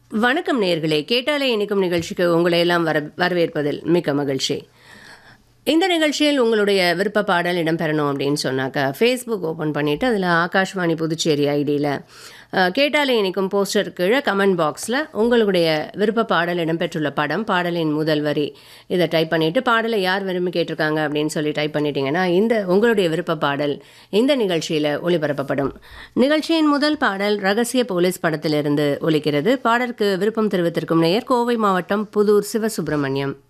வணக்கம் நேயர்களே கேட்டாலே இனிக்கும் நிகழ்ச்சிக்கு உங்களை எல்லாம் வர வரவேற்பதில் மிக்க மகிழ்ச்சி இந்த நிகழ்ச்சியில் உங்களுடைய விருப்ப பாடல் இடம்பெறணும் அப்படின்னு சொன்னாக்கா ஃபேஸ்புக் ஓப்பன் பண்ணிவிட்டு அதில் ஆகாஷ்வாணி புதுச்சேரி ஐடியில் கேட்டாலே இனிக்கும் போஸ்டர் கீழே கமெண்ட் பாக்ஸில் உங்களுடைய விருப்ப பாடல் இடம்பெற்றுள்ள படம் பாடலின் முதல் வரி இதை டைப் பண்ணிவிட்டு பாடலை யார் விரும்பி கேட்டிருக்காங்க அப்படின்னு சொல்லி டைப் பண்ணிட்டீங்கன்னா இந்த உங்களுடைய விருப்ப பாடல் இந்த நிகழ்ச்சியில் ஒளிபரப்பப்படும் நிகழ்ச்சியின் முதல் பாடல் ரகசிய போலீஸ் படத்திலிருந்து ஒலிக்கிறது பாடலுக்கு விருப்பம் தெரிவித்திருக்கும் நேயர் கோவை மாவட்டம் புதூர் சிவசுப்பிரமணியம்